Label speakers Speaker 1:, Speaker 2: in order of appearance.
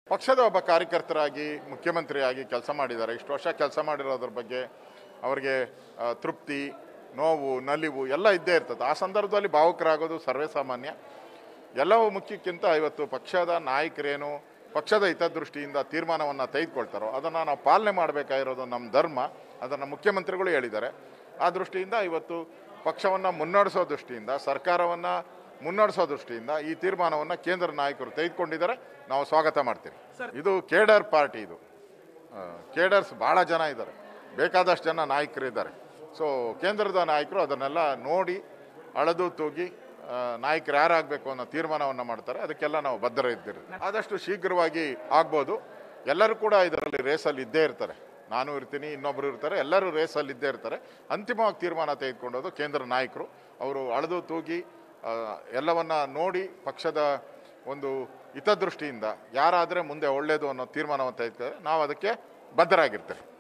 Speaker 1: ಪಕ್ಷದ ಒಬ್ಬ ಕಾರ್ಯಕರ್ತರಾಗಿ ಮುಖ್ಯಮಂತ್ರಿಯಾಗಿ ಕೆಲಸ ಮಾಡಿದ್ದಾರೆ ಇಷ್ಟು ವರ್ಷ ಕೆಲಸ ಮಾಡಿರೋದ್ರ ಬಗ್ಗೆ ಅವರಿಗೆ ಆ, ತೃಪ್ತಿ ನೋವು ನಲಿವು ಎಲ್ಲ ಇದ್ದೇ ಇರ್ತದೆ ಆ ಸಂದರ್ಭದಲ್ಲಿ ಭಾವುಕರಾಗೋದು ಸರ್ವೇ ಸಾಮಾನ್ಯ ಎಲ್ಲವೂ ಮುಖ್ಯಕ್ಕಿಂತ ಇವತ್ತು ಪಕ್ಷದ ನಾಯಕರೇನು ಪಕ್ಷದ ಹಿತದೃಷ್ಟಿಯಿಂದ ತೀರ್ಮಾನವನ್ನು ತೆಗೆದುಕೊಳ್ತಾರೋ ಅದನ್ನು ನಾವು ಪಾಲನೆ ಮಾಡಬೇಕಾಗಿರೋದು ನಮ್ಮ ಧರ್ಮ ಅದನ್ನು ಮುಖ್ಯಮಂತ್ರಿಗಳು ಹೇಳಿದ್ದಾರೆ ಆ ದೃಷ್ಟಿಯಿಂದ ಇವತ್ತು ಪಕ್ಷವನ್ನು ಮುನ್ನಡೆಸೋ ದೃಷ್ಟಿಯಿಂದ ಸರ್ಕಾರವನ್ನು ಮುನ್ನಡೆಸೋ ದೃಷ್ಟಿಯಿಂದ ಈ ತೀರ್ಮಾನವನ್ನು ಕೇಂದ್ರ ನಾಯಕರು ತೆಗೆದುಕೊಂಡಿದ್ದಾರೆ ನಾವು ಸ್ವಾಗತ ಮಾಡ್ತೀವಿ ಇದು ಕೇಡರ್ ಪಾರ್ಟಿ ಇದು ಆ, ಕೇಡರ್ಸ್ ಭಾಳ ಜನ ಇದ್ದಾರೆ ಬೇಕಾದಷ್ಟು ಜನ ನಾಯಕರಿದ್ದಾರೆ ಸೊ ಕೇಂದ್ರದ ನಾಯಕರು ಅದನ್ನೆಲ್ಲ ನೋಡಿ ಅಳೆದು ತೂಗಿ ಆ, ನಾಯಕರು ಯಾರಾಗಬೇಕು ಅನ್ನೋ ತೀರ್ಮಾನವನ್ನು ಮಾಡ್ತಾರೆ ಅದಕ್ಕೆಲ್ಲ ನಾವು ಬದ್ಧ ಇದ್ದೀರಿ ಆದಷ್ಟು ಶೀಘ್ರವಾಗಿ ಆಗ್ಬೋದು ಎಲ್ಲರೂ ಕೂಡ ಇದರಲ್ಲಿ ರೇಸಲ್ಲಿ ಇದ್ದೇ ಇರ್ತಾರೆ ನಾನು ಇರ್ತೀನಿ ಇನ್ನೊಬ್ಬರು ಇರ್ತಾರೆ ಎಲ್ಲರೂ ರೇಸಲ್ಲಿ ಇದ್ದೇ ಇರ್ತಾರೆ ಅಂತಿಮವಾಗಿ ತೀರ್ಮಾನ ತೆಗೆದುಕೊಂಡೋದು ಕೇಂದ್ರ ನಾಯಕರು ಅವರು ಅಳೆದು ತೂಗಿ ಆ, ಎಲ್ಲವನ್ನ ನೋಡಿ ಪಕ್ಷದ ಒಂದು ಹಿತದೃಷ್ಟಿಯಿಂದ ಯಾರಾದರೆ ಮುಂದೆ ಒಳ್ಳೆಯದು ಅನ್ನೋ ತೀರ್ಮಾನವನ್ನು ತೆಗೆದುಕೊಂಡ್ರೆ ನಾವು ಅದಕ್ಕೆ ಬದ್ಧರಾಗಿರ್ತೇವೆ